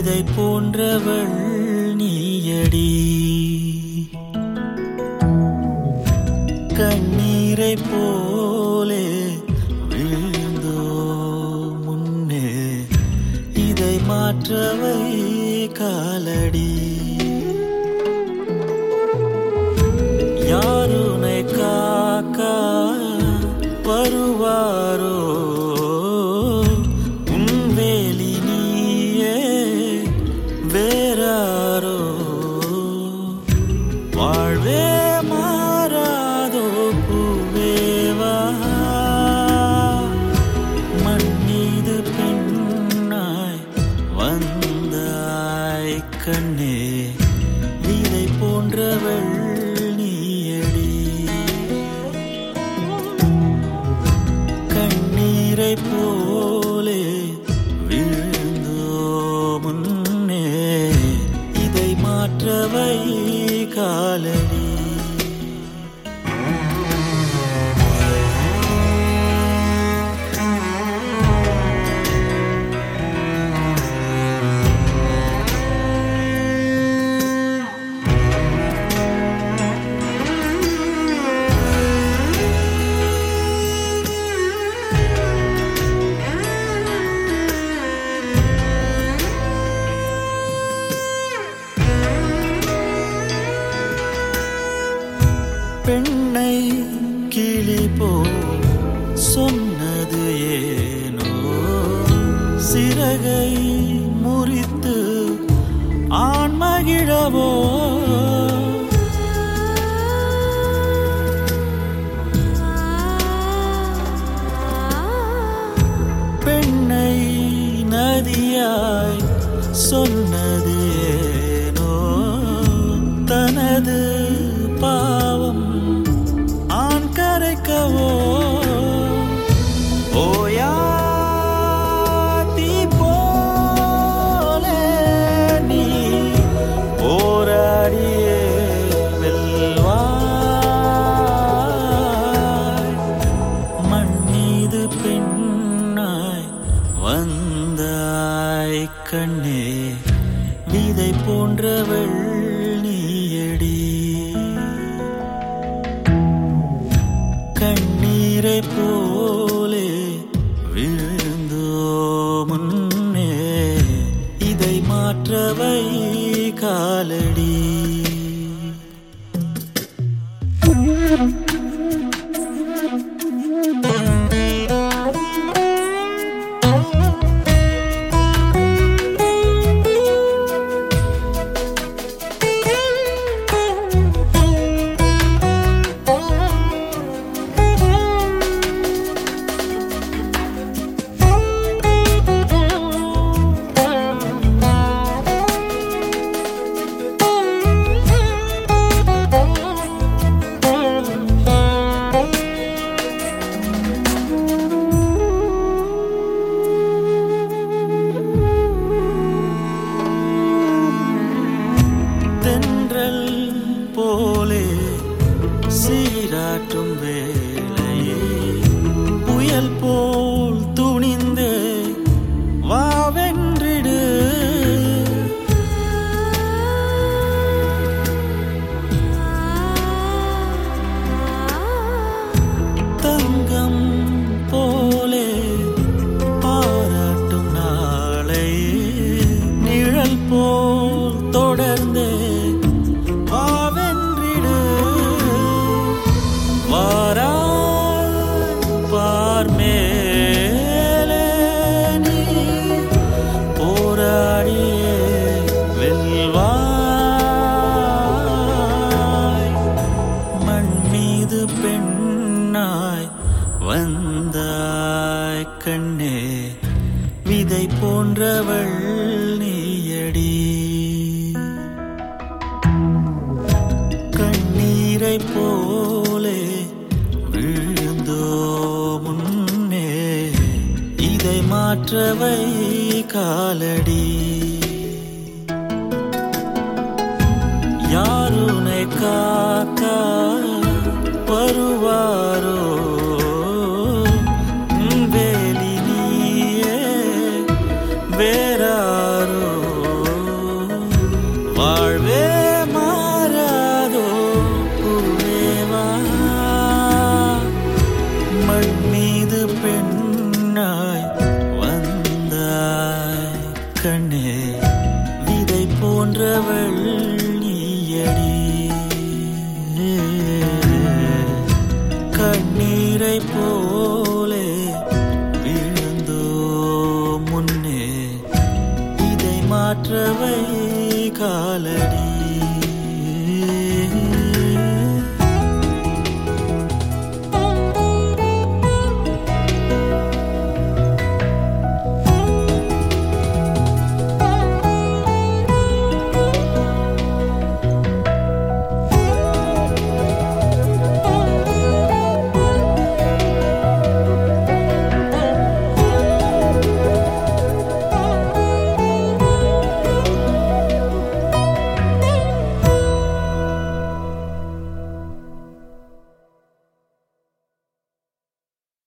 விதை போன்றவள் நீயடி கண்ணீரை போலே விழுந்தோ முன்னே இதை மாற்றவை காலடி யாருனை காக்கா வருவாரோ உன் வேலி நீயே வேறாரோ வாழ்வே மாறாதோ பூவேவா மண் மீது பெண்ணாய் வந்தாய் கண்ணே விதை போன்றவள் நீயடி கண்ணீரை போலே விழுந்தோ முன்னே இதை மாற்றவை காலடி பெண்ணை கிளி போ சொன்னது ஏனோ சிறகை முறித்து ஆண் மகிழவோ பெண்ணை நதியாய் சொன்னது ஏனோ தனது பாவம் ஆண் கரைக்கவோ ஓயாதி போலே நீ போராடியே வெல்வாய் மண் மீது பெண்ணாய் வந்தாய் கண்ணே விதை போன்றவள் நீயடி கண்ணீரை போலே விழுந்தோ முன்னே இதை மாற்றவை காலடி தென்றல் போலே சீராட்டும் வேளையே புயல் போல் துணிந்து வாவென்றிடு தங்கம் போலே பாராட்டும் நாளை நிழல் போல் தொடர்ந்து வாவென்றிடு வாராய் பார்மேலே நீ போராடியே வெல்வாய் மண் மீது பெண்ணாய் வந்தாய் கண்ணே விதை போன்றவள் நீயடி கண்ணீரை போலே விழுந்தோ முன்னே இதை மாற்றவை காலடி யாருனை காக்கா வருவாரோ உன் வேலி நீயே வேறாரோ மாற்றவை காலடி